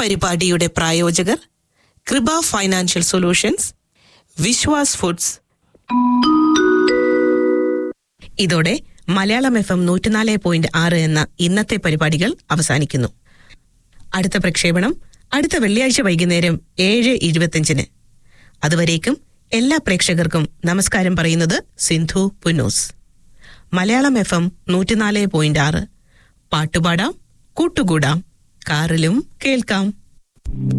പരിപാടിയുടെ പ്രായോജകർ കൃപ ഫൈനാൻഷ്യൽ സൊല്യൂഷൻസ് വിശ്വാസ് ഫുഡ്സ് ഇതോടെ മലയാളം എഫ് എം നൂറ്റിനാല് പോയിന്റ് ആറ് എന്ന ഇന്നത്തെ പരിപാടികൾ അവസാനിക്കുന്നു അടുത്ത പ്രക്ഷേപണം അടുത്ത വെള്ളിയാഴ്ച വൈകുന്നേരം ഏഴ് ഇരുപത്തിയഞ്ചിന് അതുവരേക്കും എല്ലാ പ്രേക്ഷകർക്കും നമസ്കാരം പറയുന്നത് സിന്ധു പുന്നൂസ് മലയാളം എഫ് എം നൂറ്റിനാല് പോയിന്റ് ആറ് പാട്ടുപാടാം കൂട്ടുകൂടാം കാറിലും കേൾക്കാം